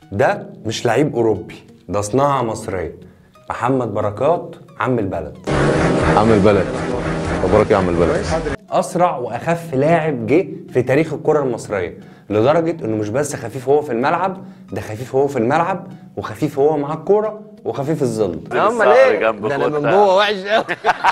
ده مش لعيب اوروبي ده صناعه مصريه محمد بركات عم البلد عم البلد مبارك يا عم البلد اسرع واخف لاعب جه في تاريخ الكره المصريه لدرجه انه مش بس خفيف هو في الملعب ده خفيف هو في الملعب وخفيف هو مع الكوره وخفيف الظل امال ايه ده انا من جوه وحش قوي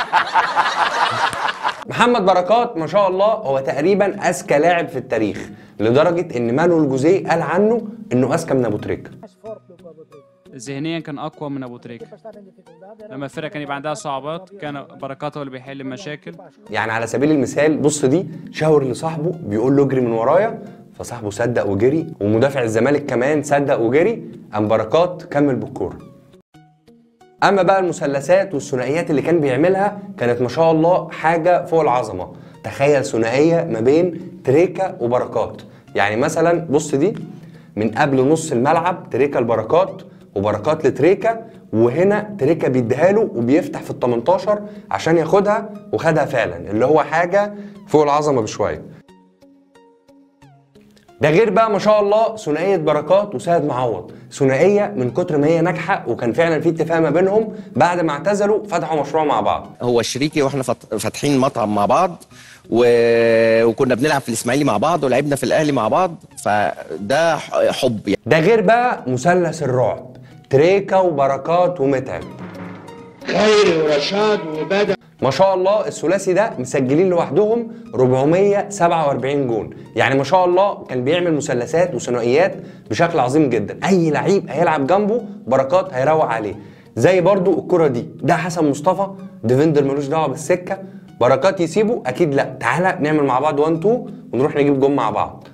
محمد بركات ما شاء الله هو تقريبا اذكى لاعب في التاريخ لدرجه ان مانويل جوزيه قال عنه انه اذكى من ابو تريكه ذهنيا كان اقوى من ابو تريكه لما الفرقه كان يبقى عندها صعوبات كان بركات هو اللي بيحل المشاكل يعني على سبيل المثال بص دي شاور لصاحبه بيقول له اجري من ورايا فصاحبه صدق وجري ومدافع الزمالك كمان صدق وجري قام بركات كمل بالكوره اما بقى المثلثات والثنائيات اللي كان بيعملها كانت ما شاء الله حاجه فوق العظمه تخيل ثنائيه ما بين تريكا وبركات يعني مثلا بص دي من قبل نص الملعب تريكا البركات وبركات لتريكا وهنا تريكا بيديها له وبيفتح في ال 18 عشان ياخدها وخدها فعلا اللي هو حاجه فوق العظمه بشويه ده غير بقى ما شاء الله ثنائيه بركات وسيد معوض ثنائيه من كتر ما هي ناجحه وكان فعلا في اتفاق ما بينهم بعد ما اعتزلوا فتحوا مشروع مع بعض هو شريكي واحنا فات- فاتحين مطعم مع بعض و... وكنا بنلعب في الاسماعيلي مع بعض ولعبنا في الاهلي مع بعض فده ح- حب يعني ده غير بقى مثلث الرعب تريكا وبركات ومتعب خيري ورشاد وبدر ما شاء الله الثلاثي ده مسجلين لوحدهم 447 جون يعني ما شاء الله كان بيعمل مثلثات وثنائيات بشكل عظيم جدا اي لعيب هيلعب جنبه بركات هيروق عليه زي برضو الكرة دي ده حسن مصطفى ديفندر ملوش دعوه بالسكه بركات يسيبه اكيد لا تعالى نعمل مع بعض 1 2 ونروح نجيب جون مع بعض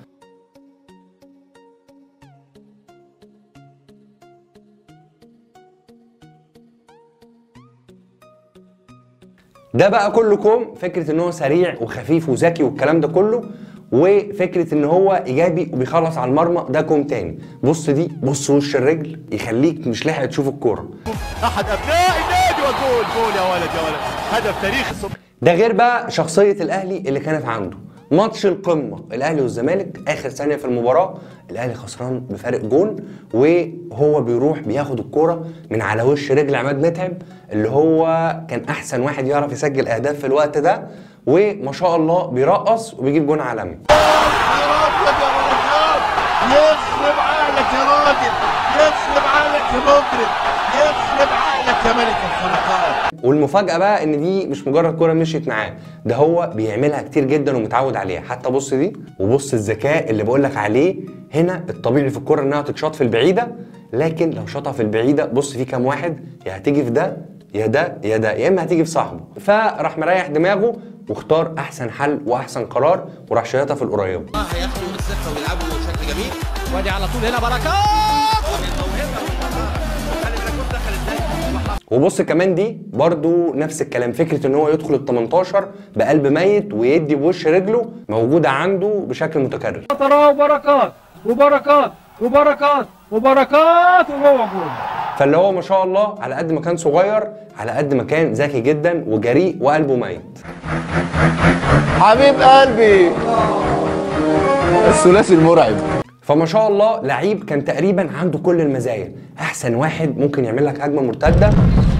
ده بقى كله كوم فكره ان هو سريع وخفيف وذكي والكلام ده كله وفكره ان هو ايجابي وبيخلص على المرمى ده كوم تاني بص دي بص وش الرجل يخليك مش لاحق تشوف الكوره احد ابناء النادي وجول جول يا ولد يا ولد هدف تاريخي الصبح ده غير بقى شخصيه الاهلي اللي كانت عنده ماتش القمه الاهلي والزمالك اخر ثانيه في المباراه الاهلي خسران بفارق جون وهو بيروح بياخد الكوره من على وش رجل عماد متعب اللي هو كان احسن واحد يعرف يسجل اهداف في الوقت ده وما شاء الله بيرقص وبيجيب جون عالمي يخرب عقلك يا راجل يخرب عقلك يا مجرم يخرب عقلك يا ملك الخلقات والمفاجأة بقى إن دي مش مجرد كورة مشيت معاه، ده هو بيعملها كتير جدا ومتعود عليها، حتى بص دي وبص الذكاء اللي بقولك عليه، هنا الطبيعي في الكورة إنها تتشاط في البعيدة، لكن لو شاطها في البعيدة بص في كام واحد يا هتيجي في ده يا ده يا ده يا إما هتيجي في صاحبه، فراح مريح دماغه واختار أحسن حل وأحسن قرار وراح شايطها في القريبة. هياخدوا الثقه ويلعبوا بشكل جميل وادي على طول هنا بركات وبص كمان دي برضو نفس الكلام فكره ان هو يدخل ال 18 بقلب ميت ويدي بوش رجله موجوده عنده بشكل متكرر فترة وبركات وبركات وبركات وبركات وجوه جول فاللي هو ما شاء الله على قد ما كان صغير على قد ما كان ذكي جدا وجريء وقلبه ميت حبيب قلبي الثلاثي المرعب فما شاء الله لعيب كان تقريبا عنده كل المزايا احسن واحد ممكن يعمل لك هجمه مرتده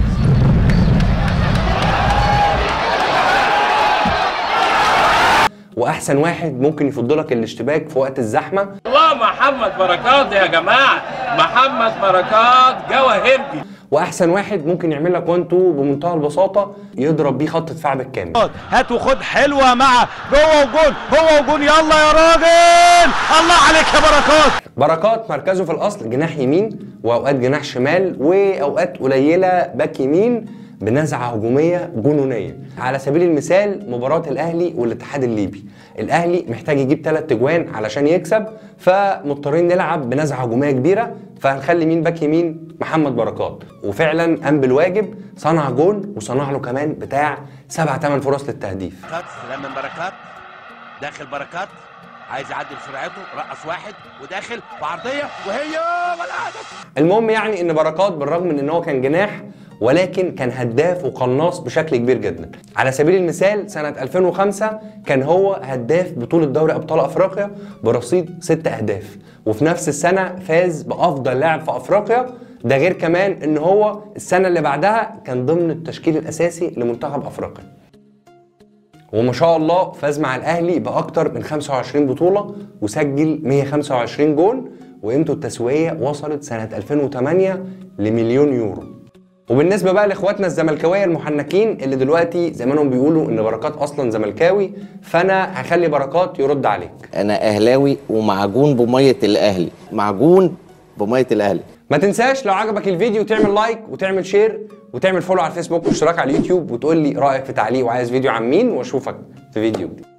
واحسن واحد ممكن يفضلك الاشتباك في وقت الزحمه الله محمد بركات يا جماعه محمد بركات جواهرجي واحسن واحد ممكن يعمل لك 1 2 بمنتهى البساطه يضرب بيه خط دفاع بالكامل هات وخد حلوه مع جوه وجول هو وجول يلا يا راجل الله عليك يا بركات بركات مركزه في الاصل جناح يمين واوقات جناح شمال واوقات قليله باك يمين بنزعه هجوميه جنونيه على سبيل المثال مباراه الاهلي والاتحاد الليبي الاهلي محتاج يجيب ثلاث تجوان علشان يكسب فمضطرين نلعب بنزعه هجوميه كبيره فهنخلي مين باك يمين محمد بركات وفعلا قام بالواجب صنع جون وصنع له كمان بتاع سبع ثمان فرص للتهديف بركات استلام من بركات داخل بركات عايز يعدي بسرعته رقص واحد وداخل بعرضيه وهي ولا هدف المهم يعني ان بركات بالرغم من ان هو كان جناح ولكن كان هداف وقناص بشكل كبير جدا على سبيل المثال سنة 2005 كان هو هداف بطولة دوري أبطال أفريقيا برصيد ست أهداف وفي نفس السنة فاز بأفضل لاعب في أفريقيا ده غير كمان ان هو السنة اللي بعدها كان ضمن التشكيل الأساسي لمنتخب أفريقيا وما شاء الله فاز مع الاهلي باكتر من 25 بطوله وسجل 125 جول وقيمته التسويقيه وصلت سنه 2008 لمليون يورو وبالنسبه بقى لاخواتنا الزملكاويه المحنكين اللي دلوقتي زمانهم بيقولوا ان بركات اصلا زملكاوي فانا هخلي بركات يرد عليك انا اهلاوي ومعجون بميه الاهلي معجون بميه الاهلي ما تنساش لو عجبك الفيديو تعمل لايك وتعمل شير وتعمل فولو على الفيسبوك واشتراك على اليوتيوب وتقول لي رايك في تعليق وعايز فيديو عن مين واشوفك في فيديو جديد